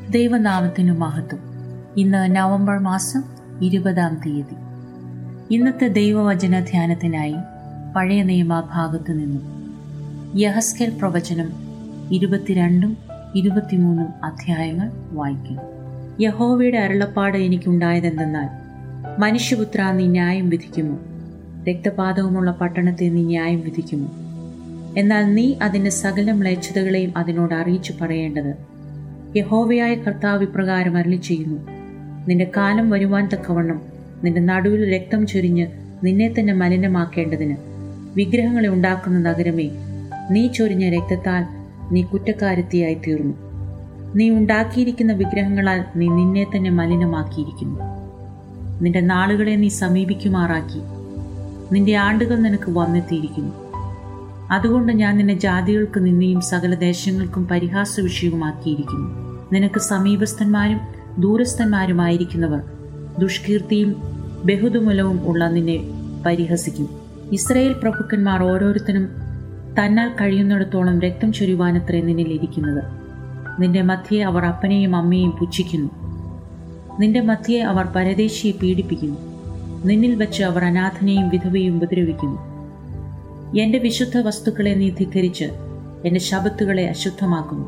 ദൈവനാമത്തിനു മഹത്വം ഇന്ന് നവംബർ മാസം ഇരുപതാം തീയതി ഇന്നത്തെ ദൈവവചന ധ്യാനത്തിനായി പഴയ നിയമ ഭാഗത്തു നിന്നും യഹസ്കേൽ പ്രവചനം ഇരുപത്തിരണ്ടും ഇരുപത്തിമൂന്നും അധ്യായങ്ങൾ വായിക്കുന്നു യഹോവയുടെ അരുളപ്പാട് എനിക്കുണ്ടായതെന്തെന്നാൽ മനുഷ്യപുത്ര നീ ന്യായം വിധിക്കുമോ രക്തപാതകമുള്ള പട്ടണത്തെ നീ ന്യായം വിധിക്കുമോ എന്നാൽ നീ അതിൻ്റെ സകല മ്ലേച്ഛതകളെയും അതിനോട് അറിയിച്ചു പറയേണ്ടത് യഹോവയായ കർത്താവ് ഇപ്രകാരം അരളി ചെയ്യുന്നു നിന്റെ കാലം വരുവാൻ തക്കവണ്ണം നിന്റെ നടുവിൽ രക്തം ചൊരിഞ്ഞ് നിന്നെ തന്നെ മലിനമാക്കേണ്ടതിന് വിഗ്രഹങ്ങളെ ഉണ്ടാക്കുന്ന നഗരമേ നീ ചൊരിഞ്ഞ രക്തത്താൽ നീ കുറ്റക്കാരത്തിയായി തീർന്നു നീ ഉണ്ടാക്കിയിരിക്കുന്ന വിഗ്രഹങ്ങളാൽ നീ നിന്നെ തന്നെ മലിനമാക്കിയിരിക്കുന്നു നിന്റെ നാളുകളെ നീ സമീപിക്കുമാറാക്കി നിന്റെ ആണ്ടുകൾ നിനക്ക് വന്നെത്തിയിരിക്കുന്നു അതുകൊണ്ട് ഞാൻ നിന്നെ ജാതികൾക്ക് നിന്നെയും സകല ദേശങ്ങൾക്കും പരിഹാസ വിഷയവുമാക്കിയിരിക്കുന്നു നിനക്ക് സമീപസ്ഥന്മാരും ദൂരസ്ഥന്മാരുമായിരിക്കുന്നവർ ദുഷ്കീർത്തിയും ബഹുദുമലവും ഉള്ള നിന്നെ പരിഹസിക്കും ഇസ്രയേൽ പ്രഭുക്കന്മാർ ഓരോരുത്തരും തന്നാൽ കഴിയുന്നിടത്തോളം രക്തം ചൊരിവാനത്രേ നിന്നിൽ ഇരിക്കുന്നത് നിന്റെ മധ്യയെ അവർ അപ്പനെയും അമ്മയെയും പുച്ഛിക്കുന്നു നിന്റെ മധ്യയെ അവർ പരദേശിയെ പീഡിപ്പിക്കുന്നു നിന്നിൽ വെച്ച് അവർ അനാഥനെയും വിധവയും ഉപദ്രവിക്കുന്നു എന്റെ വിശുദ്ധ വസ്തുക്കളെ നീ ധിക്കരിച്ച് എന്റെ ശബത്തുകളെ അശുദ്ധമാക്കുന്നു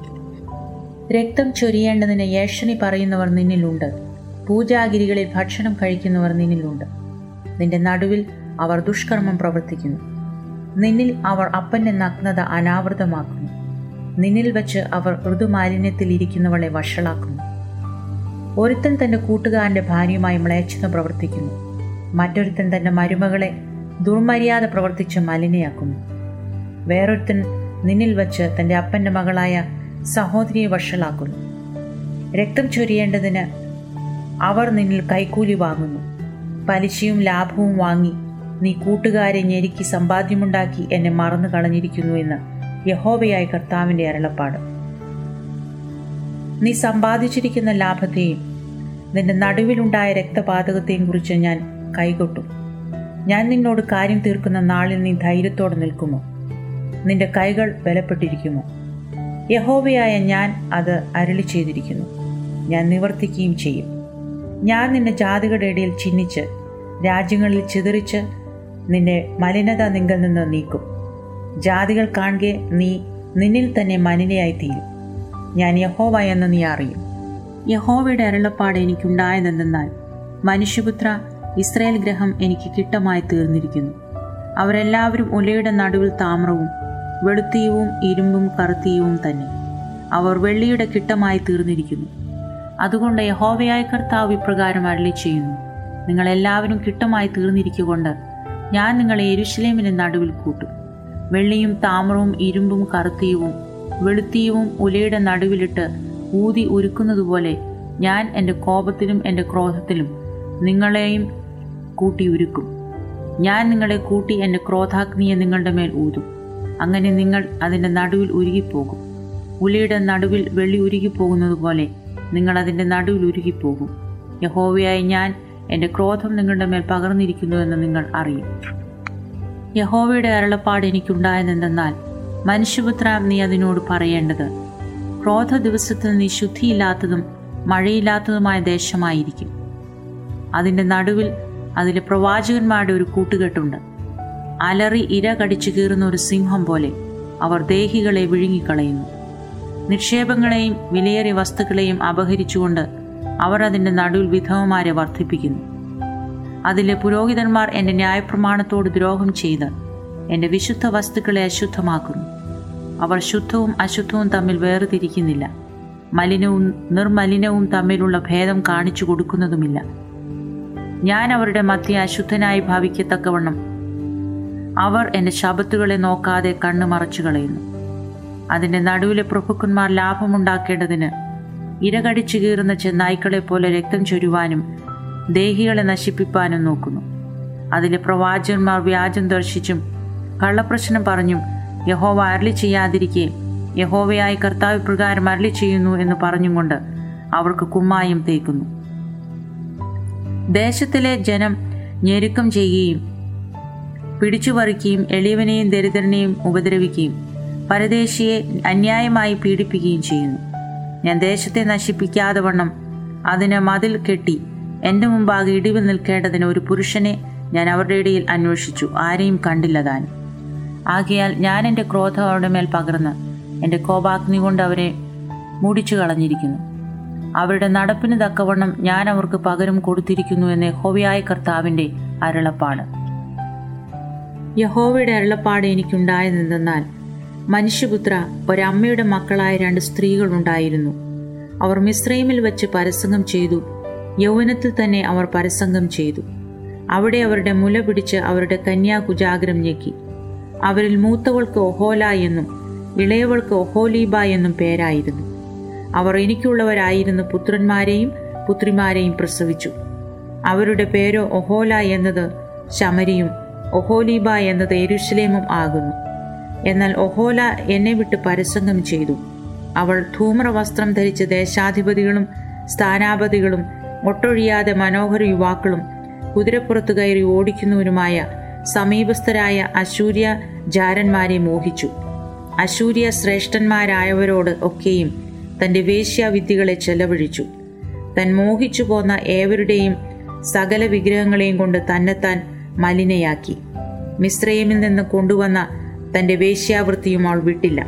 രക്തം ചൊരിയേണ്ടതിന് ഏഷണി പറയുന്നവർ നിന്നിലുണ്ട് പൂജാഗിരികളിൽ ഭക്ഷണം കഴിക്കുന്നവർ നിന്നിലുണ്ട് നിന്റെ നടുവിൽ അവർ ദുഷ്കർമ്മം പ്രവർത്തിക്കുന്നു നിന്നിൽ അവർ അപ്പന്റെ നഗ്നത അനാവൃതമാക്കുന്നു നിന്നിൽ വെച്ച് അവർ ഋതുമാലിന്യത്തിൽ ഇരിക്കുന്നവളെ വഷളാക്കുന്നു ഒരുത്തൻ തന്റെ കൂട്ടുകാരന്റെ ഭാര്യയുമായി മ്ലേച്ഛത പ്രവർത്തിക്കുന്നു മറ്റൊരുത്തൻ തന്റെ മരുമകളെ ദുർമര്യാദ പ്രവർത്തിച്ച് മലിനയാക്കുന്നു വേറൊരുത്തൻ നിന്നിൽ വച്ച് തന്റെ അപ്പന്റെ മകളായ സഹോദരിയെ വഷളാക്കുന്നു രക്തം ചൊരിയേണ്ടതിന് അവർ നിന്നിൽ കൈക്കൂലി വാങ്ങുന്നു പലിശയും ലാഭവും വാങ്ങി നീ കൂട്ടുകാരെ ഞെരുക്കി സമ്പാദ്യമുണ്ടാക്കി എന്നെ മറന്നു കളഞ്ഞിരിക്കുന്നു എന്ന് യഹോവയായ കർത്താവിന്റെ അരളപ്പാട് നീ സമ്പാദിച്ചിരിക്കുന്ന ലാഭത്തെയും നിന്റെ നടുവിലുണ്ടായ രക്തപാതകത്തെയും കുറിച്ച് ഞാൻ കൈകൊട്ടു ഞാൻ നിന്നോട് കാര്യം തീർക്കുന്ന നാളിൽ നീ ധൈര്യത്തോടെ നിൽക്കുമോ നിന്റെ കൈകൾ ബലപ്പെട്ടിരിക്കുമോ യഹോവയായ ഞാൻ അത് അരളി ചെയ്തിരിക്കുന്നു ഞാൻ നിവർത്തിക്കുകയും ചെയ്യും ഞാൻ നിന്നെ ജാതികളുടെ ഇടയിൽ ചിഹ്നിച്ച് രാജ്യങ്ങളിൽ ചിതറിച്ച് നിന്റെ മലിനത നിങ്കൽ നിന്ന് നീക്കും ജാതികൾ കാണുകെ നീ നിന്നിൽ തന്നെ മലിനയായി തീരും ഞാൻ യഹോവ എന്ന് നീ അറിയും യഹോവയുടെ അരുളപ്പാട് എനിക്കുണ്ടായതെന്തെന്നാൽ മനുഷ്യപുത്ര ഇസ്രയേൽ ഗ്രഹം എനിക്ക് കിട്ടമായി തീർന്നിരിക്കുന്നു അവരെല്ലാവരും ഉലയുടെ നടുവിൽ താമ്രവും വെളുത്തീയവും ഇരുമ്പും കറുത്തീയവും തന്നെ അവർ വെള്ളിയുടെ കിട്ടമായി തീർന്നിരിക്കുന്നു അതുകൊണ്ട് യഹോവയായ കർത്താവ് ഇപ്രകാരം അരളി ചെയ്യുന്നു നിങ്ങളെല്ലാവരും കിട്ടമായി തീർന്നിരിക്കുകൊണ്ട് ഞാൻ നിങ്ങളെ എരുഷലേമിന്റെ നടുവിൽ കൂട്ടും വെള്ളിയും താമ്രവും ഇരുമ്പും കറുത്തീയവും വെളുത്തീയവും ഉലയുടെ നടുവിലിട്ട് ഊതി ഉരുക്കുന്നതുപോലെ ഞാൻ എൻ്റെ കോപത്തിലും എൻ്റെ ക്രോധത്തിലും നിങ്ങളെയും കൂട്ടി ഉരുക്കും ഞാൻ നിങ്ങളെ കൂട്ടി എൻ്റെ ക്രോധാഗ്നിയെ നിങ്ങളുടെ മേൽ ഊതും അങ്ങനെ നിങ്ങൾ അതിൻ്റെ നടുവിൽ ഉരുകിപ്പോകും ഉലയുടെ നടുവിൽ വെള്ളി ഉരുകിപ്പോകുന്നത് പോലെ നിങ്ങൾ അതിൻ്റെ നടുവിൽ ഉരുകിപ്പോകും യഹോവയായി ഞാൻ എൻ്റെ ക്രോധം നിങ്ങളുടെ മേൽ പകർന്നിരിക്കുന്നുവെന്ന് നിങ്ങൾ അറിയും യഹോവയുടെ അരുളപ്പാട് എനിക്കുണ്ടായതെന്തെന്നാൽ മനുഷ്യപുത്ര നീ അതിനോട് പറയേണ്ടത് ക്രോധ ദിവസത്തിൽ നീ ശുദ്ധിയില്ലാത്തതും മഴയില്ലാത്തതുമായ ദേശമായിരിക്കും അതിൻ്റെ നടുവിൽ അതിലെ പ്രവാചകന്മാരുടെ ഒരു കൂട്ടുകെട്ടുണ്ട് അലറി ഇര കടിച്ചു കീറുന്ന ഒരു സിംഹം പോലെ അവർ ദേഹികളെ വിഴുങ്ങിക്കളയുന്നു നിക്ഷേപങ്ങളെയും വിലയേറിയ വസ്തുക്കളെയും അപഹരിച്ചുകൊണ്ട് അവർ അതിൻ്റെ നടുവിൽ വിധവമാരെ വർദ്ധിപ്പിക്കുന്നു അതിലെ പുരോഹിതന്മാർ എൻ്റെ ന്യായപ്രമാണത്തോട് ദ്രോഹം ചെയ്ത് എൻ്റെ വിശുദ്ധ വസ്തുക്കളെ അശുദ്ധമാക്കുന്നു അവർ ശുദ്ധവും അശുദ്ധവും തമ്മിൽ വേർതിരിക്കുന്നില്ല മലിനവും നിർമലിനവും തമ്മിലുള്ള ഭേദം കാണിച്ചു കൊടുക്കുന്നതുമില്ല ഞാൻ അവരുടെ മധ്യ അശുദ്ധനായി ഭാവിക്കത്തക്കവണ്ണം അവർ എൻ്റെ ശബത്തുകളെ നോക്കാതെ കണ്ണു മറച്ചു കളയുന്നു അതിൻ്റെ നടുവിലെ പ്രഭുക്കന്മാർ ലാഭമുണ്ടാക്കേണ്ടതിന് ഇരകടിച്ചു കീറുന്ന ചെന്നായ്ക്കളെ പോലെ രക്തം ചൊരുവാനും ദേഹികളെ നശിപ്പിപ്പാനും നോക്കുന്നു അതിലെ പ്രവാചകന്മാർ വ്യാജം ദർശിച്ചും കള്ളപ്രശ്നം പറഞ്ഞും യഹോവ അരളി ചെയ്യാതിരിക്കെ യഹോവയായി കർത്താവ് പ്രകാരം അരളി ചെയ്യുന്നു എന്ന് പറഞ്ഞുകൊണ്ട് അവർക്ക് കുമ്മായം തേക്കുന്നു ദേശത്തിലെ ജനം ഞെരുക്കം ചെയ്യുകയും പിടിച്ചുപറിക്കുകയും എളിയവനെയും ദരിദ്രനെയും ഉപദ്രവിക്കുകയും പരദേശിയെ അന്യായമായി പീഡിപ്പിക്കുകയും ചെയ്യുന്നു ഞാൻ ദേശത്തെ നശിപ്പിക്കാതെ വണ്ണം അതിന് മതിൽ കെട്ടി എൻ്റെ മുമ്പാകെ ഇടിവ് നിൽക്കേണ്ടതിന് ഒരു പുരുഷനെ ഞാൻ അവരുടെ ഇടയിൽ അന്വേഷിച്ചു ആരെയും കണ്ടില്ല താനും ആകയാൽ ഞാൻ എൻ്റെ ക്രോധം അവരുടെ മേൽ പകർന്ന് എൻ്റെ കോപാഗ്നി കൊണ്ട് അവരെ മുടിച്ചു കളഞ്ഞിരിക്കുന്നു അവരുടെ നടപ്പിന് തക്കവണ്ണം ഞാൻ അവർക്ക് പകരം കൊടുത്തിരിക്കുന്നു എന്ന് യഹോവയായ കർത്താവിൻ്റെ അരുളപ്പാട് യഹോവയുടെ അരുളപ്പാട് എനിക്കുണ്ടായതെന്തെന്നാൽ മനുഷ്യപുത്ര ഒരമ്മയുടെ മക്കളായ രണ്ട് സ്ത്രീകളുണ്ടായിരുന്നു അവർ മിശ്രൈമിൽ വെച്ച് പരസംഗം ചെയ്തു യൗവനത്തിൽ തന്നെ അവർ പരസംഗം ചെയ്തു അവിടെ അവരുടെ മുല പിടിച്ച് അവരുടെ കന്യാകുജാഗ്രം ഞെക്കി അവരിൽ മൂത്തവൾക്ക് ഒഹോല എന്നും ഇളയവൾക്ക് ഒഹോലീബ എന്നും പേരായിരുന്നു അവർ എനിക്കുള്ളവരായിരുന്നു പുത്രന്മാരെയും പുത്രിമാരെയും പ്രസവിച്ചു അവരുടെ പേരോ ഒഹോല എന്നത് ശമരിയും ഒഹോലീബ എന്നത് എരുഷലേമും ആകുന്നു എന്നാൽ ഒഹോല എന്നെ വിട്ട് പരസംഗം ചെയ്തു അവൾ ധൂമ്രവസ്ത്രം ധരിച്ച ദേശാധിപതികളും സ്ഥാനാപതികളും ഒട്ടൊഴിയാതെ മനോഹര യുവാക്കളും കുതിരപ്പുറത്ത് കയറി ഓടിക്കുന്നവരുമായ സമീപസ്ഥരായ അശൂര്യ ജാരന്മാരെ മോഹിച്ചു അശൂര്യ ശ്രേഷ്ഠന്മാരായവരോട് ഒക്കെയും തന്റെ വേശ്യാവിദ്യകളെ ചെലവഴിച്ചു താൻ മോഹിച്ചു പോന്ന ഏവരുടെയും സകല വിഗ്രഹങ്ങളെയും കൊണ്ട് തന്നെത്താൻ മലിനയാക്കി മിശ്രയിമിൽ നിന്ന് കൊണ്ടുവന്ന തന്റെ വേശ്യാവൃത്തിയും അവൾ വിട്ടില്ല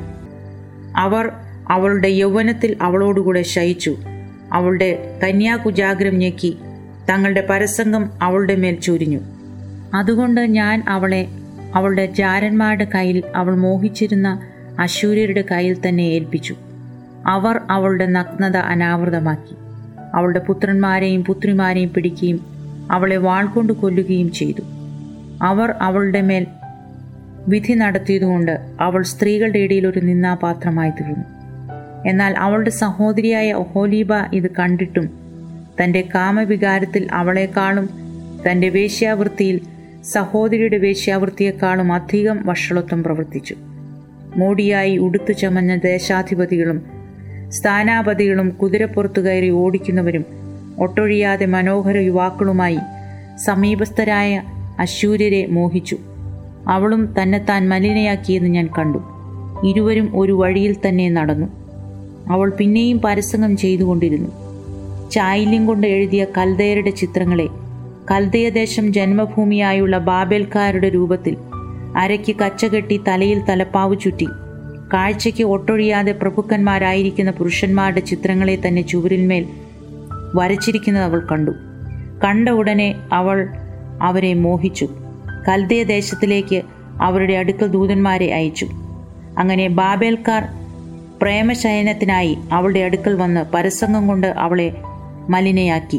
അവർ അവളുടെ യൗവനത്തിൽ അവളോടുകൂടെ ശയിച്ചു അവളുടെ കന്യാകുജാഗ്രം ഞെക്കി തങ്ങളുടെ പരസംഗം അവളുടെ മേൽ ചൊരിഞ്ഞു അതുകൊണ്ട് ഞാൻ അവളെ അവളുടെ ജാരന്മാരുടെ കയ്യിൽ അവൾ മോഹിച്ചിരുന്ന അശൂര്യരുടെ കയ്യിൽ തന്നെ ഏൽപ്പിച്ചു അവർ അവളുടെ നഗ്നത അനാവൃതമാക്കി അവളുടെ പുത്രന്മാരെയും പുത്രിമാരെയും പിടിക്കുകയും അവളെ വാൾ കൊണ്ട് കൊല്ലുകയും ചെയ്തു അവർ അവളുടെ മേൽ വിധി നടത്തിയതുകൊണ്ട് അവൾ സ്ത്രീകളുടെ ഇടയിൽ ഒരു നിന്നാപാത്രമായി തീർന്നു എന്നാൽ അവളുടെ സഹോദരിയായ ഒഹോലീബ ഇത് കണ്ടിട്ടും തൻ്റെ കാമവികാരത്തിൽ അവളെക്കാളും തൻ്റെ വേശ്യാവൃത്തിയിൽ സഹോദരിയുടെ വേശ്യാവൃത്തിയെക്കാളും അധികം വഷളത്വം പ്രവർത്തിച്ചു മോടിയായി ഉടുത്തു ചമഞ്ഞ ദേശാധിപതികളും സ്ഥാനാപതികളും കുതിരപ്പുറത്തു കയറി ഓടിക്കുന്നവരും ഒട്ടൊഴിയാതെ മനോഹര യുവാക്കളുമായി സമീപസ്ഥരായ അശൂര്യരെ മോഹിച്ചു അവളും തന്നെത്താൻ മലിനയാക്കിയെന്ന് ഞാൻ കണ്ടു ഇരുവരും ഒരു വഴിയിൽ തന്നെ നടന്നു അവൾ പിന്നെയും പരസംഗം ചെയ്തുകൊണ്ടിരുന്നു ചായല്യം കൊണ്ട് എഴുതിയ കൽദയരുടെ ചിത്രങ്ങളെ കൽദയദേശം ജന്മഭൂമിയായുള്ള ബാബേൽക്കാരുടെ രൂപത്തിൽ അരയ്ക്ക് കച്ചകെട്ടി തലയിൽ തലപ്പാവ് ചുറ്റി കാഴ്ചയ്ക്ക് ഒട്ടൊഴിയാതെ പ്രഭുക്കന്മാരായിരിക്കുന്ന പുരുഷന്മാരുടെ ചിത്രങ്ങളെ തന്നെ ചുവരിന്മേൽ വരച്ചിരിക്കുന്നത് അവൾ കണ്ടു കണ്ട ഉടനെ അവൾ അവരെ മോഹിച്ചു കൽദയ ദേശത്തിലേക്ക് അവരുടെ അടുക്കൽ ദൂതന്മാരെ അയച്ചു അങ്ങനെ ബാബേൽക്കാർ പ്രേമശയനത്തിനായി അവളുടെ അടുക്കൽ വന്ന് പരസംഗം കൊണ്ട് അവളെ മലിനയാക്കി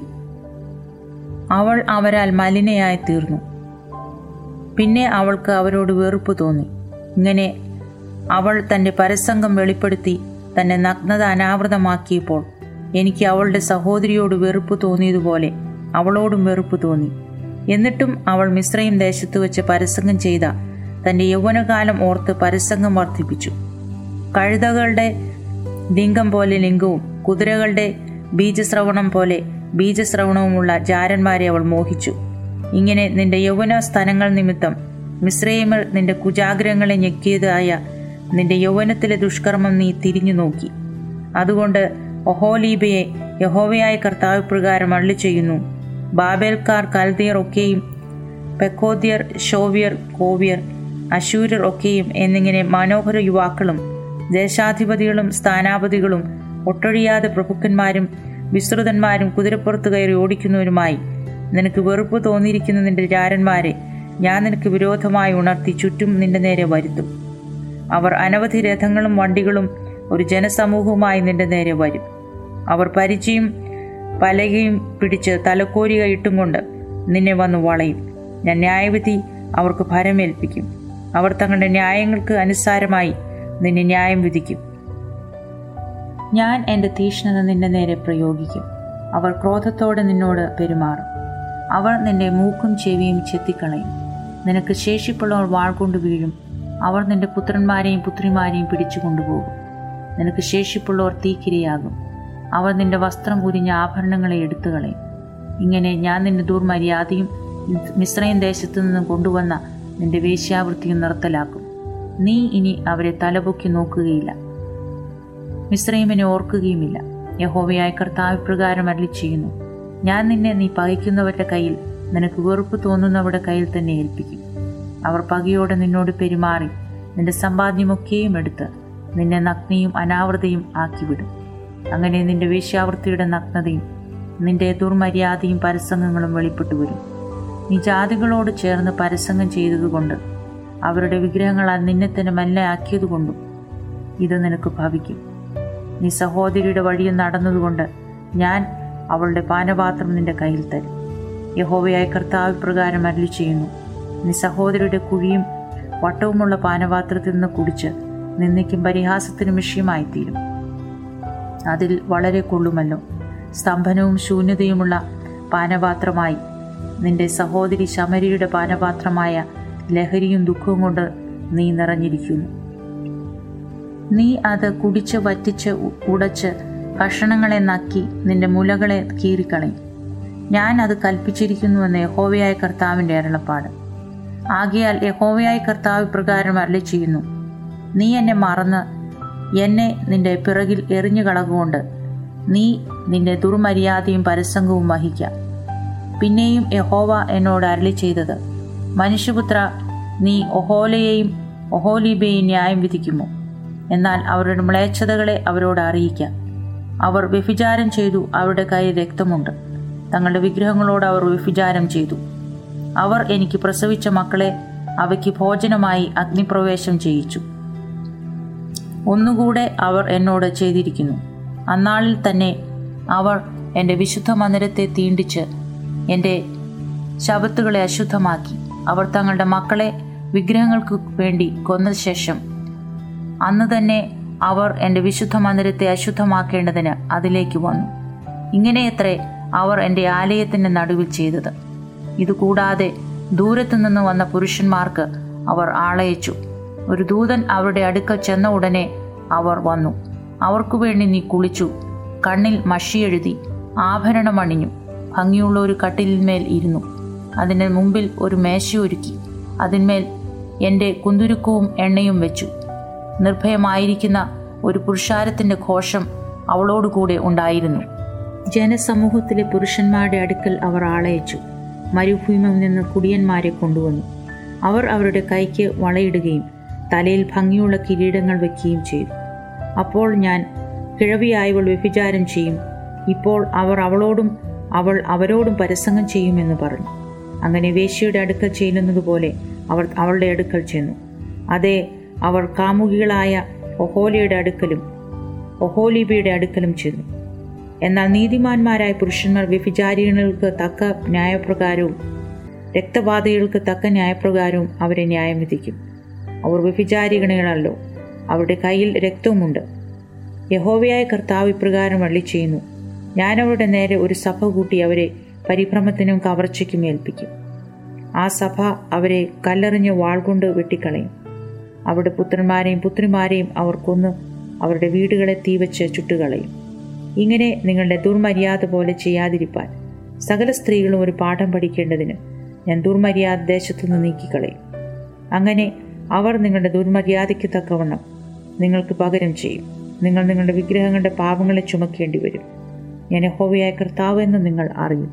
അവൾ അവരാൽ മലിനയായി തീർന്നു പിന്നെ അവൾക്ക് അവരോട് വെറുപ്പ് തോന്നി ഇങ്ങനെ അവൾ തൻ്റെ പരസംഗം വെളിപ്പെടുത്തി തൻ്റെ നഗ്നത അനാവൃതമാക്കിയപ്പോൾ എനിക്ക് അവളുടെ സഹോദരിയോട് വെറുപ്പ് തോന്നിയതുപോലെ അവളോടും വെറുപ്പ് തോന്നി എന്നിട്ടും അവൾ മിശ്രയും ദേശത്ത് വെച്ച് പരസംഗം ചെയ്ത തൻ്റെ യൗവനകാലം ഓർത്ത് പരസംഗം വർദ്ധിപ്പിച്ചു കഴുതകളുടെ ലിംഗം പോലെ ലിംഗവും കുതിരകളുടെ ബീജശ്രവണം പോലെ ബീജശ്രവണവുമുള്ള ജാരന്മാരെ അവൾ മോഹിച്ചു ഇങ്ങനെ നിന്റെ യൗവന സ്ഥലങ്ങൾ നിമിത്തം മിശ്രയിമർ നിന്റെ കുജാഗ്രഹങ്ങളെ ഞെക്കിയതായ നിന്റെ യൗവനത്തിലെ ദുഷ്കർമ്മം നീ തിരിഞ്ഞു നോക്കി അതുകൊണ്ട് ഒഹോലീബയെ യഹോവയായ കർത്താവ് പ്രകാരം അള്ളി ചെയ്യുന്നു ബാബേൽക്കാർ കൽദിയർ ഒക്കെയും പെക്കോദ്യർ ഷോവിയർ കോവിയർ അശൂര്യർ ഒക്കെയും എന്നിങ്ങനെ മനോഹര യുവാക്കളും ദേശാധിപതികളും സ്ഥാനാപതികളും ഒട്ടൊഴിയാതെ പ്രഭുക്കന്മാരും വിസ്തൃതന്മാരും കുതിരപ്പുറത്ത് കയറി ഓടിക്കുന്നവരുമായി നിനക്ക് വെറുപ്പ് തോന്നിയിരിക്കുന്ന നിന്റെ ജാരന്മാരെ ഞാൻ നിനക്ക് വിരോധമായി ഉണർത്തി ചുറ്റും നിന്റെ നേരെ വരുത്തും അവർ അനവധി രഥങ്ങളും വണ്ടികളും ഒരു ജനസമൂഹവുമായി നിന്റെ നേരെ വരും അവർ പരിചയം പലകയും പിടിച്ച് തലക്കോരിക ഇട്ടും കൊണ്ട് നിന്നെ വന്ന് വളയും ഞാൻ ന്യായവിധി അവർക്ക് ഭരമേൽപ്പിക്കും അവർ തങ്ങളുടെ ന്യായങ്ങൾക്ക് അനുസാരമായി നിന്നെ ന്യായം വിധിക്കും ഞാൻ എൻ്റെ തീഷ്ണത നിന്റെ നേരെ പ്രയോഗിക്കും അവർ ക്രോധത്തോടെ നിന്നോട് പെരുമാറും അവർ നിന്റെ മൂക്കും ചെവിയും ചെത്തിക്കളയും നിനക്ക് ശേഷിപ്പുള്ളവർ വാൾ കൊണ്ട് വീഴും അവർ നിന്റെ പുത്രന്മാരെയും പുത്രിമാരെയും പിടിച്ചു കൊണ്ടുപോകും നിനക്ക് ശേഷിപ്പുള്ളവർ തീക്കിരയാകും അവർ നിന്റെ വസ്ത്രം ഉരിഞ്ഞ ആഭരണങ്ങളെ എടുത്തു കളയും ഇങ്ങനെ ഞാൻ നിന്റെ ദുർമര്യാദയും മിശ്രയും ദേശത്തു നിന്നും കൊണ്ടുവന്ന നിന്റെ വേശ്യാവൃത്തിയും നിർത്തലാക്കും നീ ഇനി അവരെ തലപൊക്കി നോക്കുകയില്ല മിശ്രൈമിനെ ഓർക്കുകയുമില്ല യഹോവയായ കർത്താവ് പ്രകാരം അരളി ചെയ്യുന്നു ഞാൻ നിന്നെ നീ പകയ്ക്കുന്നവരുടെ കയ്യിൽ നിനക്ക് വെറുപ്പ് തോന്നുന്നവരുടെ കയ്യിൽ തന്നെ ഏൽപ്പിക്കും അവർ പകയോടെ നിന്നോട് പെരുമാറി നിന്റെ സമ്പാദ്യമൊക്കെയും എടുത്ത് നിന്നെ നഗ്നയും അനാവൃതയും ആക്കിവിടും അങ്ങനെ നിന്റെ വേശ്യാവൃത്തിയുടെ നഗ്നതയും നിന്റെ ദുർമര്യാദയും പരസംഗങ്ങളും വെളിപ്പെട്ടു വരും നീ ജാതികളോട് ചേർന്ന് പരസംഗം ചെയ്തതുകൊണ്ട് അവരുടെ വിഗ്രഹങ്ങളാൽ നിന്നെ തന്നെ മല്ലയാക്കിയതുകൊണ്ടും ഇത് നിനക്ക് ഭവിക്കും നീ സഹോദരിയുടെ വഴിയിൽ നടന്നതുകൊണ്ട് ഞാൻ അവളുടെ പാനപാത്രം നിന്റെ കയ്യിൽ തരും യഹോവയായ കർത്താവ് പ്രകാരം അരളി ചെയ്യുന്നു നീ സഹോദരിയുടെ കുഴിയും വട്ടവുമുള്ള പാനപാത്രത്തിൽ നിന്ന് കുടിച്ച് നിന്ദിക്കും പരിഹാസത്തിനും വിഷയമായിത്തീരും അതിൽ വളരെ കൊള്ളുമല്ലോ സ്തംഭനവും ശൂന്യതയുമുള്ള പാനപാത്രമായി നിന്റെ സഹോദരി ശമരിയുടെ പാനപാത്രമായ ലഹരിയും ദുഃഖവും കൊണ്ട് നീ നിറഞ്ഞിരിക്കുന്നു നീ അത് കുടിച്ച് വറ്റിച്ച് ഉടച്ച് ഭക്ഷണങ്ങളെ നക്കി നിന്റെ മുലകളെ കീറിക്കളയും ഞാൻ അത് കൽപ്പിച്ചിരിക്കുന്നുവെന്ന് യഹോവയായ കർത്താവിൻ്റെ അരുളപ്പാട് ആകയാൽ യഹോവയായ കർത്താവ് പ്രകാരം അരളി ചെയ്യുന്നു നീ എന്നെ മറന്ന് എന്നെ നിന്റെ പിറകിൽ എറിഞ്ഞു കളകുകൊണ്ട് നീ നിന്റെ ദുർമര്യാദയും പരസംഗവും വഹിക്കാം പിന്നെയും യഹോവ എന്നോട് അരളി ചെയ്തത് മനുഷ്യപുത്ര നീ ഒഹോലയെയും ഒഹോലീബയെയും ന്യായം വിധിക്കുമോ എന്നാൽ അവരുടെ മ്ലേച്ഛതകളെ അവരോട് അറിയിക്കാം അവർ വ്യഭിചാരം ചെയ്തു അവരുടെ കയ്യിൽ രക്തമുണ്ട് തങ്ങളുടെ വിഗ്രഹങ്ങളോട് അവർ വ്യഭിചാരം ചെയ്തു അവർ എനിക്ക് പ്രസവിച്ച മക്കളെ അവയ്ക്ക് ഭോജനമായി അഗ്നിപ്രവേശം ചെയ്യിച്ചു ഒന്നുകൂടെ അവർ എന്നോട് ചെയ്തിരിക്കുന്നു അന്നാളിൽ തന്നെ അവർ എൻ്റെ വിശുദ്ധ മന്ദിരത്തെ തീണ്ടിച്ച് എൻ്റെ ശബത്തുകളെ അശുദ്ധമാക്കി അവർ തങ്ങളുടെ മക്കളെ വിഗ്രഹങ്ങൾക്ക് വേണ്ടി കൊന്ന ശേഷം അന്ന് തന്നെ അവർ എൻ്റെ വിശുദ്ധ മന്ദിരത്തെ അശുദ്ധമാക്കേണ്ടതിന് അതിലേക്ക് വന്നു ഇങ്ങനെയത്രേ അവർ എൻ്റെ ആലയത്തിൻ്റെ നടുവിൽ ചെയ്തത് ഇതുകൂടാതെ ദൂരത്തു നിന്ന് വന്ന പുരുഷന്മാർക്ക് അവർ ആളയച്ചു ഒരു ദൂതൻ അവരുടെ അടുക്കൽ ചെന്ന ഉടനെ അവർ വന്നു അവർക്കു വേണ്ടി നീ കുളിച്ചു കണ്ണിൽ മഷിയെഴുതി ആഭരണമണിഞ്ഞു ഭംഗിയുള്ള ഒരു കട്ടിലിന്മേൽ ഇരുന്നു അതിന് മുമ്പിൽ ഒരു മേശയൊരുക്കി അതിന്മേൽ എൻ്റെ കുന്തുരുക്കവും എണ്ണയും വെച്ചു നിർഭയമായിരിക്കുന്ന ഒരു പുരുഷാരത്തിൻ്റെ ഘോഷം അവളോടുകൂടെ ഉണ്ടായിരുന്നു ജനസമൂഹത്തിലെ പുരുഷന്മാരുടെ അടുക്കൽ അവർ ആളയച്ചു മരുഭൂമിയിൽ നിന്ന് കുടിയന്മാരെ കൊണ്ടുവന്നു അവർ അവരുടെ കൈക്ക് വളയിടുകയും തലയിൽ ഭംഗിയുള്ള കിരീടങ്ങൾ വയ്ക്കുകയും ചെയ്തു അപ്പോൾ ഞാൻ കിഴവിയായവൾ വ്യഭിചാരം ചെയ്യും ഇപ്പോൾ അവർ അവളോടും അവൾ അവരോടും പരസംഗം ചെയ്യുമെന്ന് പറഞ്ഞു അങ്ങനെ വേശ്യയുടെ അടുക്കൽ ചെല്ലുന്നത് പോലെ അവർ അവളുടെ അടുക്കൽ ചെന്നു അതെ അവർ കാമുകികളായ ഒഹോലിയുടെ അടുക്കലും ഒഹോലിബയുടെ അടുക്കലും ചെന്നു എന്നാൽ നീതിമാന്മാരായ പുരുഷന്മാർ വ്യഭിചാരികൾക്ക് തക്ക ന്യായപ്രകാരവും രക്തബാധകൾക്ക് തക്ക ന്യായപ്രകാരവും അവരെ ന്യായം വിധിക്കും അവർ വ്യഭിചാരികണികളല്ലോ അവരുടെ കയ്യിൽ രക്തവുമുണ്ട് യഹോവയായ കർത്താവ് ഇപ്രകാരം വള്ളി ചെയ്യുന്നു ഞാൻ അവരുടെ നേരെ ഒരു സഭ കൂട്ടി അവരെ പരിഭ്രമത്തിനും കവർച്ചയ്ക്കും ഏൽപ്പിക്കും ആ സഭ അവരെ കല്ലെറിഞ്ഞ് വാൾ കൊണ്ട് വെട്ടിക്കളയും അവരുടെ പുത്രന്മാരെയും പുത്രിമാരെയും അവർ കൊന്ന് അവരുടെ വീടുകളെ തീവച്ച് ചുട്ടുകളയും ഇങ്ങനെ നിങ്ങളുടെ ദുർമര്യാദ പോലെ ചെയ്യാതിരിപ്പാൻ സകല സ്ത്രീകളും ഒരു പാഠം പഠിക്കേണ്ടതിന് ഞാൻ ദുർമര്യാദ ദേശത്തുനിന്ന് നീക്കിക്കളയും അങ്ങനെ അവർ നിങ്ങളുടെ ദുർമര്യാദയ്ക്ക് തക്കവണ്ണം നിങ്ങൾക്ക് പകരം ചെയ്യും നിങ്ങൾ നിങ്ങളുടെ വിഗ്രഹങ്ങളുടെ പാപങ്ങളെ ചുമക്കേണ്ടി വരും ഞാൻ യഹോവയായ കർത്താവ് എന്ന് നിങ്ങൾ അറിയും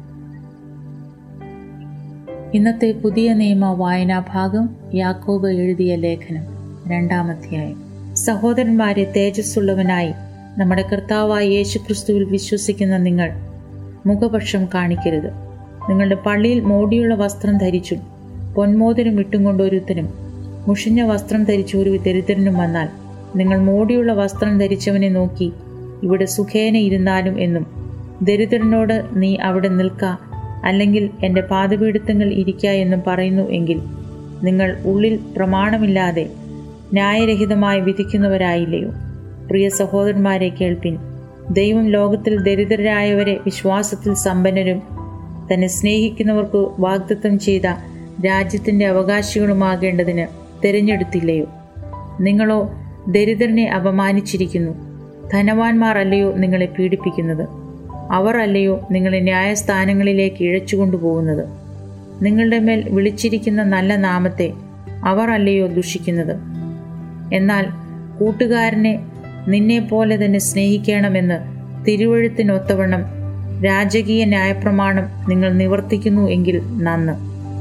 ഇന്നത്തെ പുതിയ നിയമ വായനാഭാഗം യാക്കോബ് എഴുതിയ ലേഖനം രണ്ടാമധ്യായം സഹോദരന്മാരെ തേജസ്സുള്ളവനായി നമ്മുടെ കർത്താവായ യേശുക്രിസ്തുവിൽ വിശ്വസിക്കുന്ന നിങ്ങൾ മുഖപക്ഷം കാണിക്കരുത് നിങ്ങളുടെ പള്ളിയിൽ മോടിയുള്ള വസ്ത്രം ധരിച്ചും പൊന്മോതിരം ഇട്ടും ഒരുത്തനും മുഷിഞ്ഞ വസ്ത്രം ധരിച്ച ഒരു ദരിദ്രനും വന്നാൽ നിങ്ങൾ മോടിയുള്ള വസ്ത്രം ധരിച്ചവനെ നോക്കി ഇവിടെ സുഖേന ഇരുന്നാലും എന്നും ദരിദ്രനോട് നീ അവിടെ നിൽക്ക അല്ലെങ്കിൽ എൻ്റെ പാദപീഠത്തങ്ങൾ ഇരിക്ക എന്നും പറയുന്നു എങ്കിൽ നിങ്ങൾ ഉള്ളിൽ പ്രമാണമില്ലാതെ ന്യായരഹിതമായി വിധിക്കുന്നവരായില്ലയോ പ്രിയ സഹോദരന്മാരെ കേൾപ്പിൻ ദൈവം ലോകത്തിൽ ദരിദ്രരായവരെ വിശ്വാസത്തിൽ സമ്പന്നരും തന്നെ സ്നേഹിക്കുന്നവർക്ക് വാഗ്ദത്തം ചെയ്ത രാജ്യത്തിൻ്റെ അവകാശികളുമാകേണ്ടതിന് തിരഞ്ഞെടുത്തില്ലയോ നിങ്ങളോ ദരിദ്രനെ അപമാനിച്ചിരിക്കുന്നു ധനവാന്മാർ അല്ലയോ നിങ്ങളെ പീഡിപ്പിക്കുന്നത് അവർ അല്ലയോ നിങ്ങളെ ന്യായസ്ഥാനങ്ങളിലേക്ക് ഇഴച്ചുകൊണ്ടുപോകുന്നത് നിങ്ങളുടെ മേൽ വിളിച്ചിരിക്കുന്ന നല്ല നാമത്തെ അവർ അല്ലയോ ദുഷിക്കുന്നത് എന്നാൽ കൂട്ടുകാരനെ നിന്നെപ്പോലെ തന്നെ സ്നേഹിക്കണമെന്ന് തിരുവഴുത്തിനൊത്തവണ്ണം രാജകീയ ന്യായപ്രമാണം നിങ്ങൾ നിവർത്തിക്കുന്നു എങ്കിൽ നന്ന്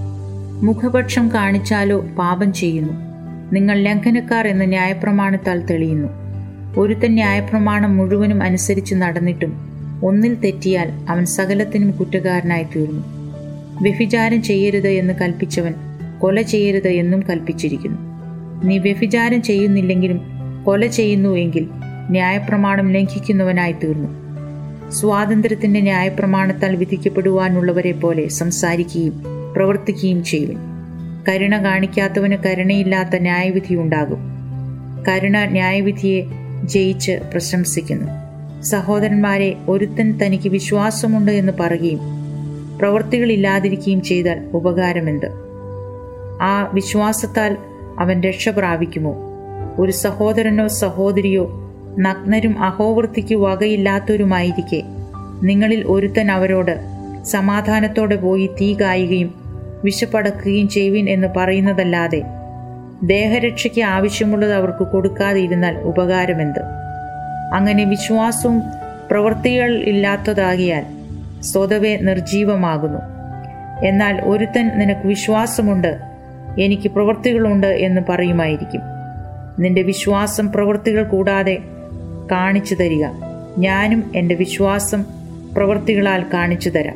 മുഖപക്ഷം കാണിച്ചാലോ പാപം ചെയ്യുന്നു നിങ്ങൾ ലംഘനക്കാർ എന്ന ന്യായപ്രമാണത്താൽ തെളിയുന്നു ഒരുത്തൻ ന്യായപ്രമാണം മുഴുവനും അനുസരിച്ച് നടന്നിട്ടും ഒന്നിൽ തെറ്റിയാൽ അവൻ സകലത്തിനും കുറ്റക്കാരനായി തീർന്നു വ്യഭിചാരം ചെയ്യരുത് എന്ന് കൽപ്പിച്ചവൻ കൊല ചെയ്യരുത് എന്നും കൽപ്പിച്ചിരിക്കുന്നു നീ വ്യഭിചാരം ചെയ്യുന്നില്ലെങ്കിലും കൊല ചെയ്യുന്നു എങ്കിൽ ന്യായപ്രമാണം ലംഘിക്കുന്നവനായി തീർന്നു സ്വാതന്ത്ര്യത്തിന്റെ ന്യായപ്രമാണത്താൽ വിധിക്കപ്പെടുവാനുള്ളവരെ പോലെ സംസാരിക്കുകയും പ്രവർത്തിക്കുകയും ചെയ്യുവിൻ കരുണ കാണിക്കാത്തവന് കരുണയില്ലാത്ത ന്യായവിധി ഉണ്ടാകും കരുണ ന്യായവിധിയെ ജയിച്ച് പ്രശംസിക്കുന്നു സഹോദരന്മാരെ ഒരുത്തൻ തനിക്ക് വിശ്വാസമുണ്ട് എന്ന് പറയുകയും പ്രവൃത്തികളില്ലാതിരിക്കുകയും ചെയ്താൽ ഉപകാരമെന്ത് ആ വിശ്വാസത്താൽ അവൻ രക്ഷ പ്രാപിക്കുമോ ഒരു സഹോദരനോ സഹോദരിയോ നഗ്നരും അഹോവൃത്തിക്ക് വകയില്ലാത്തവരുമായിരിക്കെ നിങ്ങളിൽ ഒരുത്തൻ അവരോട് സമാധാനത്തോടെ പോയി തീ കായുകയും വിശപ്പടക്കുകയും ചെയ്യുവിൻ എന്ന് പറയുന്നതല്ലാതെ ദേഹരക്ഷയ്ക്ക് ആവശ്യമുള്ളത് അവർക്ക് കൊടുക്കാതെ ഇരുന്നാൽ ഉപകാരമെന്ത് അങ്ങനെ വിശ്വാസവും പ്രവൃത്തികൾ ഇല്ലാത്തതാകിയാൽ സ്വതവേ നിർജീവമാകുന്നു എന്നാൽ ഒരുത്തൻ നിനക്ക് വിശ്വാസമുണ്ട് എനിക്ക് പ്രവൃത്തികളുണ്ട് എന്ന് പറയുമായിരിക്കും നിന്റെ വിശ്വാസം പ്രവൃത്തികൾ കൂടാതെ കാണിച്ചു തരിക ഞാനും എൻ്റെ വിശ്വാസം പ്രവൃത്തികളാൽ കാണിച്ചു തരാം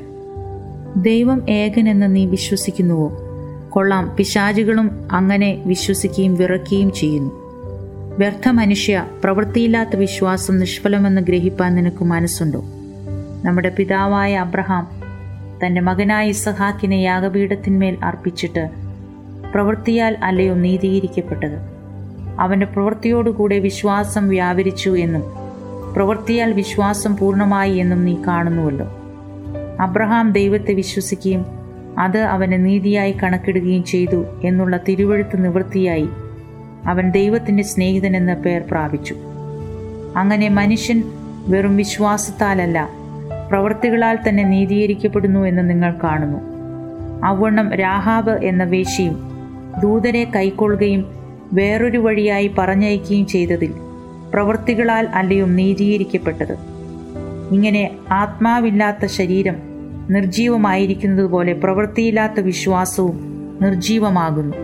ദൈവം ഏകനെന്ന് നീ വിശ്വസിക്കുന്നുവോ കൊള്ളാം പിശാചുകളും അങ്ങനെ വിശ്വസിക്കുകയും വിറയ്ക്കുകയും ചെയ്യുന്നു വ്യർത്ഥ മനുഷ്യ പ്രവൃത്തിയില്ലാത്ത വിശ്വാസം നിഷ്ഫലമെന്ന് ഗ്രഹിപ്പാൻ നിനക്ക് മനസ്സുണ്ടോ നമ്മുടെ പിതാവായ അബ്രഹാം തൻ്റെ മകനായ ഇസഹാക്കിനെ യാഗപീഠത്തിന്മേൽ അർപ്പിച്ചിട്ട് പ്രവൃത്തിയാൽ അല്ലയോ നീതീകരിക്കപ്പെട്ടത് അവൻ്റെ പ്രവൃത്തിയോടുകൂടെ വിശ്വാസം വ്യാപരിച്ചു എന്നും പ്രവൃത്തിയാൽ വിശ്വാസം പൂർണ്ണമായി എന്നും നീ കാണുന്നുവല്ലോ അബ്രഹാം ദൈവത്തെ വിശ്വസിക്കുകയും അത് അവന് നീതിയായി കണക്കിടുകയും ചെയ്തു എന്നുള്ള തിരുവഴുത്ത് നിവൃത്തിയായി അവൻ ദൈവത്തിൻ്റെ സ്നേഹിതനെന്ന പേർ പ്രാപിച്ചു അങ്ങനെ മനുഷ്യൻ വെറും വിശ്വാസത്താലല്ല പ്രവൃത്തികളാൽ തന്നെ നീതീകരിക്കപ്പെടുന്നു എന്ന് നിങ്ങൾ കാണുന്നു അവണ്ണം രാഹാബ് എന്ന വേശിയും ദൂതരെ കൈക്കൊള്ളുകയും വേറൊരു വഴിയായി പറഞ്ഞയക്കുകയും ചെയ്തതിൽ പ്രവൃത്തികളാൽ അല്ലയും നീതീകരിക്കപ്പെട്ടത് ഇങ്ങനെ ആത്മാവില്ലാത്ത ശരീരം നിർജീവമായിരിക്കുന്നതുപോലെ പ്രവൃത്തിയില്ലാത്ത വിശ്വാസവും നിർജീവമാകുന്നു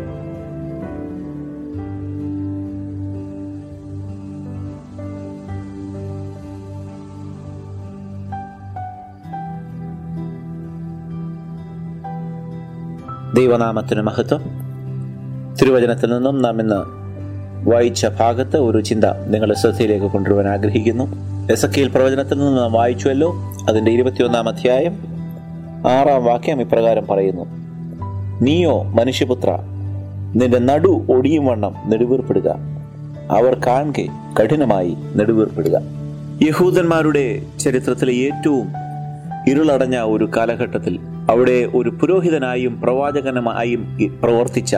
ദൈവനാമത്തിന് മഹത്വം തിരുവചനത്തിൽ നിന്നും നാം ഇന്ന് വായിച്ച ഭാഗത്ത് ഒരു ചിന്ത നിങ്ങളുടെ ശ്രദ്ധയിലേക്ക് കൊണ്ടുവരാൻ ആഗ്രഹിക്കുന്നു എസ് എ പ്രവചനത്തിൽ നിന്ന് നാം വായിച്ചുവല്ലോ അതിന്റെ ഇരുപത്തിയൊന്നാം അധ്യായം ആറാം വാക്യം ഇപ്രകാരം പറയുന്നു നീയോ മനുഷ്യപുത്ര നിന്റെ നടു ഒടിയും വണ്ണം നെടുവീർപ്പെടുക അവർ കാണെ കഠിനമായി നെടുവീർപ്പെടുക യഹൂദന്മാരുടെ ചരിത്രത്തിലെ ഏറ്റവും ഇരുളടഞ്ഞ ഒരു കാലഘട്ടത്തിൽ അവിടെ ഒരു പുരോഹിതനായും പ്രവാചകനുമായും പ്രവർത്തിച്ച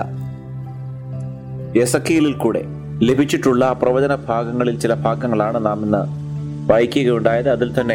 യസക്കീലിൽ കൂടെ ലഭിച്ചിട്ടുള്ള പ്രവചന ഭാഗങ്ങളിൽ ചില ഭാഗങ്ങളാണ് നാം ഇന്ന് വായിക്കുകയുണ്ടായത് അതിൽ തന്നെ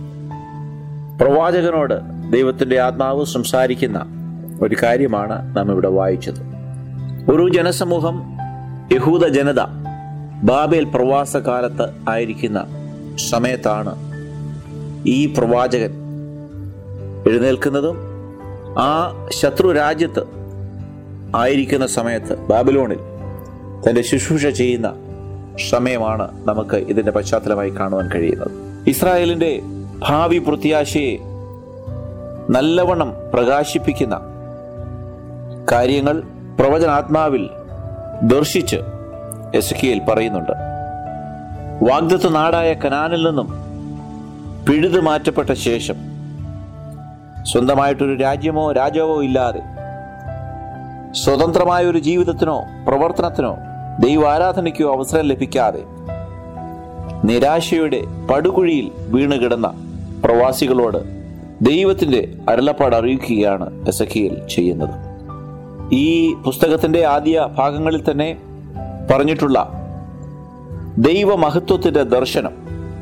പ്രവാചകനോട് ദൈവത്തിന്റെ ആത്മാവ് സംസാരിക്കുന്ന ഒരു കാര്യമാണ് നാം ഇവിടെ വായിച്ചത് ഒരു ജനസമൂഹം യഹൂദ ജനത ബാബേൽ പ്രവാസ കാലത്ത് ആയിരിക്കുന്ന സമയത്താണ് ഈ പ്രവാചകൻ എഴുന്നേൽക്കുന്നതും ആ ശത്രു രാജ്യത്ത് ആയിരിക്കുന്ന സമയത്ത് ബാബിലോണിൽ തന്റെ ശുശ്രൂഷ ചെയ്യുന്ന സമയമാണ് നമുക്ക് ഇതിന്റെ പശ്ചാത്തലമായി കാണുവാൻ കഴിയുന്നത് ഇസ്രായേലിന്റെ ഭാവി പ്രത്യാശയെ നല്ലവണ്ണം പ്രകാശിപ്പിക്കുന്ന കാര്യങ്ങൾ പ്രവചനാത്മാവിൽ ദർശിച്ച് എസക്കിയൽ പറയുന്നുണ്ട് വാഗ്ദത്ത നാടായ കനാനിൽ നിന്നും പിഴുതു മാറ്റപ്പെട്ട ശേഷം സ്വന്തമായിട്ടൊരു രാജ്യമോ രാജാവോ ഇല്ലാതെ സ്വതന്ത്രമായ ഒരു ജീവിതത്തിനോ പ്രവർത്തനത്തിനോ ദൈവ ആരാധനയ്ക്കോ അവസരം ലഭിക്കാതെ നിരാശയുടെ പടുകുഴിയിൽ വീണ് കിടന്ന പ്രവാസികളോട് ദൈവത്തിന്റെ അരുളപ്പാട് അറിയിക്കുകയാണ് എസക്കിയൽ ചെയ്യുന്നത് ഈ പുസ്തകത്തിന്റെ ആദ്യ ഭാഗങ്ങളിൽ തന്നെ പറഞ്ഞിട്ടുള്ള ദൈവമഹത്വത്തിന്റെ ദർശനം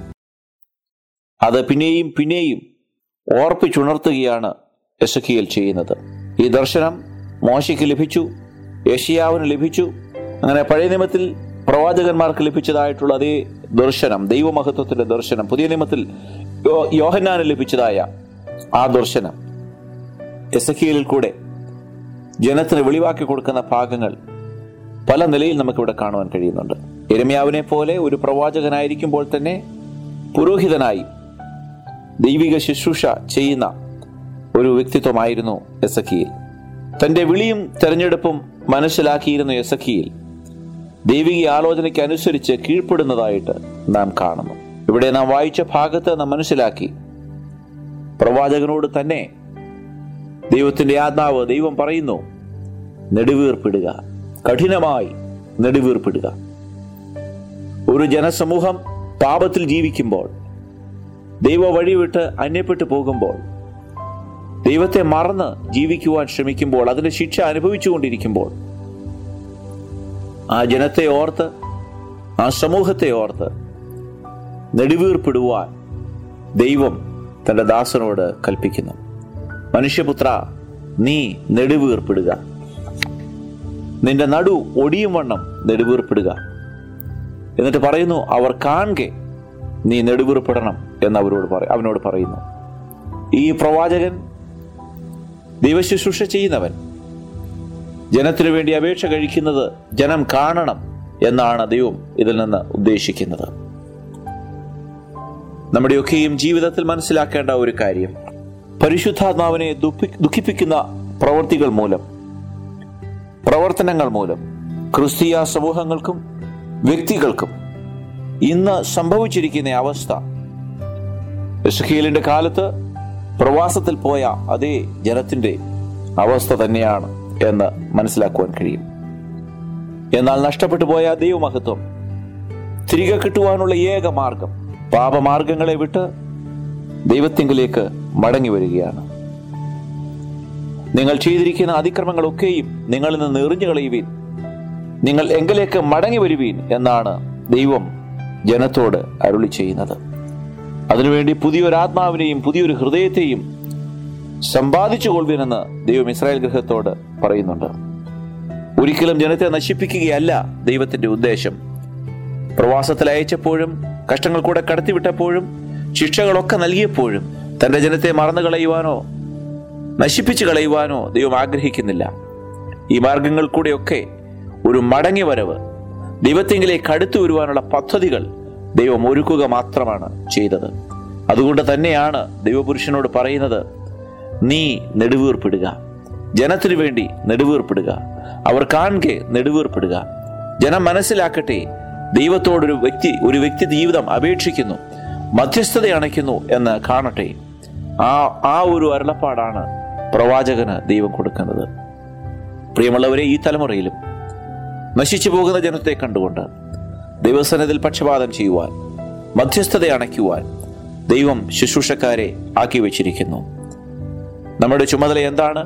അത് പിന്നെയും പിന്നെയും ഓർപ്പിച്ചുണർത്തുകയാണ് എസക്കിയൽ ചെയ്യുന്നത് ഈ ദർശനം മോശയ്ക്ക് ലഭിച്ചു യഷിയാവിന് ലഭിച്ചു അങ്ങനെ പഴയ നിയമത്തിൽ പ്രവാചകന്മാർക്ക് ലഭിച്ചതായിട്ടുള്ള അതേ ദർശനം ദൈവമഹത്വത്തിന്റെ ദർശനം പുതിയ നിയമത്തിൽ യോ- യോഹന്നാന് ലഭിച്ചതായ ആ ദർശനം എസക്കിയലിൽ കൂടെ ജനത്തിന് വെളിവാക്കി കൊടുക്കുന്ന ഭാഗങ്ങൾ പല നിലയിൽ നമുക്കിവിടെ കാണുവാൻ കഴിയുന്നുണ്ട് എരമ്യാവിനെ പോലെ ഒരു പ്രവാചകനായിരിക്കുമ്പോൾ തന്നെ പുരോഹിതനായി ദൈവിക ശുശ്രൂഷ ചെയ്യുന്ന ഒരു വ്യക്തിത്വമായിരുന്നു എസക്കിയിൽ തന്റെ വിളിയും തെരഞ്ഞെടുപ്പും മനസ്സിലാക്കിയിരുന്ന എസക്കിയിൽ ദൈവിക ആലോചനയ്ക്ക് അനുസരിച്ച് കീഴ്പ്പെടുന്നതായിട്ട് നാം കാണുന്നു ഇവിടെ നാം വായിച്ച ഭാഗത്ത് നാം മനസ്സിലാക്കി പ്രവാചകനോട് തന്നെ ദൈവത്തിന്റെ ആത്മാവ് ദൈവം പറയുന്നു നെടുവീർപ്പിടുക കഠിനമായി നെടുവീർപ്പിടുക ഒരു ജനസമൂഹം പാപത്തിൽ ജീവിക്കുമ്പോൾ ദൈവ വഴിവിട്ട് അന്യപ്പെട്ടു പോകുമ്പോൾ ദൈവത്തെ മറന്ന് ജീവിക്കുവാൻ ശ്രമിക്കുമ്പോൾ അതിന്റെ ശിക്ഷ അനുഭവിച്ചുകൊണ്ടിരിക്കുമ്പോൾ ആ ജനത്തെ ഓർത്ത് ആ സമൂഹത്തെ ഓർത്ത് നെടുവീർപ്പിടുവാൻ ദൈവം തന്റെ ദാസനോട് കൽപ്പിക്കുന്നു മനുഷ്യപുത്ര നീ നെടുവീർപ്പിടുക നിന്റെ നടു ഒടിയും വണ്ണം നെടുവീർപ്പിടുക എന്നിട്ട് പറയുന്നു അവർ കാണെ നീ നെടുവീർപ്പിടണം എന്ന് അവരോട് പറ- അവനോട് പറയുന്നു ഈ പ്രവാചകൻ ദൈവശുശ്രൂഷ ചെയ്യുന്നവൻ ജനത്തിനു വേണ്ടി അപേക്ഷ കഴിക്കുന്നത് ജനം കാണണം എന്നാണ് ദൈവം ഇതിൽ നിന്ന് ഉദ്ദേശിക്കുന്നത് നമ്മുടെയൊക്കെയും ജീവിതത്തിൽ മനസ്സിലാക്കേണ്ട ഒരു കാര്യം പരിശുദ്ധാത്മാവിനെ ദുഃഖി- ദുഃഖിപ്പിക്കുന്ന പ്രവർത്തികൾ മൂലം പ്രവർത്തനങ്ങൾ മൂലം ക്രിസ്തീയ സമൂഹങ്ങൾക്കും വ്യക്തികൾക്കും ഇന്ന് സംഭവിച്ചിരിക്കുന്ന അവസ്ഥ എസ്ഖീലിന്റെ കാലത്ത് പ്രവാസത്തിൽ പോയ അതേ ജനത്തിന്റെ അവസ്ഥ തന്നെയാണ് എന്ന് മനസ്സിലാക്കുവാൻ കഴിയും എന്നാൽ നഷ്ടപ്പെട്ടു പോയ ദൈവമഹത്വം തിരികെ കിട്ടുവാനുള്ള ഏക മാർഗം പാപമാർഗങ്ങളെ വിട്ട് ദൈവത്തിങ്കിലേക്ക് മടങ്ങി വരികയാണ് നിങ്ങൾ ചെയ്തിരിക്കുന്ന അതിക്രമങ്ങളൊക്കെയും നിങ്ങളിൽ നിന്ന് എറിഞ്ഞു കളയുവീൻ നിങ്ങൾ എങ്കിലേക്ക് മടങ്ങി വരുവീൻ എന്നാണ് ദൈവം ജനത്തോട് അരുളി ചെയ്യുന്നത് അതിനുവേണ്ടി പുതിയൊരാത്മാവിനെയും പുതിയൊരു ഹൃദയത്തെയും സമ്പാദിച്ചു കൊള്ളുവിനെന്ന് ദൈവം ഇസ്രായേൽ ഗൃഹത്തോട് പറയുന്നുണ്ട് ഒരിക്കലും ജനത്തെ നശിപ്പിക്കുകയല്ല ദൈവത്തിന്റെ ഉദ്ദേശം പ്രവാസത്തിൽ അയച്ചപ്പോഴും കഷ്ടങ്ങൾ കൂടെ കടത്തിവിട്ടപ്പോഴും ശിക്ഷകളൊക്കെ നൽകിയപ്പോഴും തന്റെ ജനത്തെ മറന്നു കളയുവാനോ നശിപ്പിച്ചു കളയുവാനോ ദൈവം ആഗ്രഹിക്കുന്നില്ല ഈ മാർഗങ്ങൾ കൂടെയൊക്കെ ഒരു മടങ്ങി വരവ് ദൈവത്തെങ്കിലേക്ക് അടുത്തു വരുവാനുള്ള പദ്ധതികൾ ദൈവം ഒരുക്കുക മാത്രമാണ് ചെയ്തത് അതുകൊണ്ട് തന്നെയാണ് ദൈവപുരുഷനോട് പറയുന്നത് നീ നെടുവീർപ്പിടുക ജനത്തിനു വേണ്ടി നെടുവീർപ്പിടുക അവർ കാണെ നെടുവീർപ്പിടുക ജനം മനസ്സിലാക്കട്ടെ ദൈവത്തോടൊരു വ്യക്തി ഒരു വ്യക്തി ജീവിതം അപേക്ഷിക്കുന്നു മധ്യസ്ഥത അണയ്ക്കുന്നു എന്ന് കാണട്ടെ ആ ആ ഒരു അരുളപ്പാടാണ് പ്രവാചകന് ദൈവം കൊടുക്കുന്നത് പ്രിയമുള്ളവരെ ഈ തലമുറയിലും നശിച്ചു പോകുന്ന ജനത്തെ കണ്ടുകൊണ്ട് ദൈവസനത്തിൽ പക്ഷപാതം ചെയ്യുവാൻ മധ്യസ്ഥത അണയ്ക്കുവാൻ ദൈവം ശുശ്രൂഷക്കാരെ ആക്കി വെച്ചിരിക്കുന്നു നമ്മുടെ ചുമതല എന്താണ്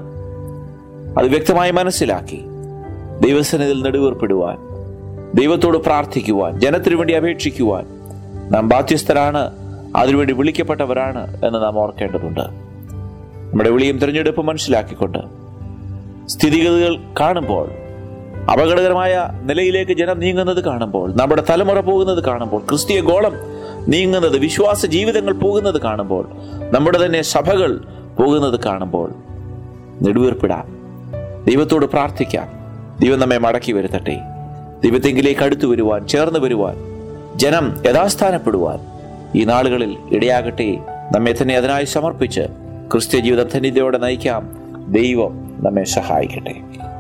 അത് വ്യക്തമായി മനസ്സിലാക്കി ദൈവസനത്തിൽ നെടുവേർപ്പെടുവാൻ ദൈവത്തോട് പ്രാർത്ഥിക്കുവാൻ ജനത്തിനു വേണ്ടി അപേക്ഷിക്കുവാൻ നാം ബാധ്യസ്ഥരാണ് അതിനുവേണ്ടി വിളിക്കപ്പെട്ടവരാണ് എന്ന് നാം ഓർക്കേണ്ടതുണ്ട് നമ്മുടെ വിളിയും തിരഞ്ഞെടുപ്പും മനസ്സിലാക്കിക്കൊണ്ട് സ്ഥിതിഗതികൾ കാണുമ്പോൾ അപകടകരമായ നിലയിലേക്ക് ജനം നീങ്ങുന്നത് കാണുമ്പോൾ നമ്മുടെ തലമുറ പോകുന്നത് കാണുമ്പോൾ ക്രിസ്തീയ ഗോളം നീങ്ങുന്നത് വിശ്വാസ ജീവിതങ്ങൾ പോകുന്നത് കാണുമ്പോൾ നമ്മുടെ തന്നെ സഭകൾ പോകുന്നത് കാണുമ്പോൾ നെടുവീർപ്പിടാം ദൈവത്തോട് പ്രാർത്ഥിക്കാം ദൈവം നമ്മെ മടക്കി വരുത്തട്ടെ ദൈവത്തെങ്കിലേക്ക് അടുത്തു വരുവാൻ ചേർന്ന് വരുവാൻ ജനം യഥാസ്ഥാനപ്പെടുവാൻ ഈ നാളുകളിൽ ഇടയാകട്ടെ നമ്മെ തന്നെ അതിനായി സമർപ്പിച്ച് ക്രിസ്ത്യ ജീവിതം ധന്യതയോടെ നയിക്കാം ദൈവം നമ്മെ സഹായിക്കട്ടെ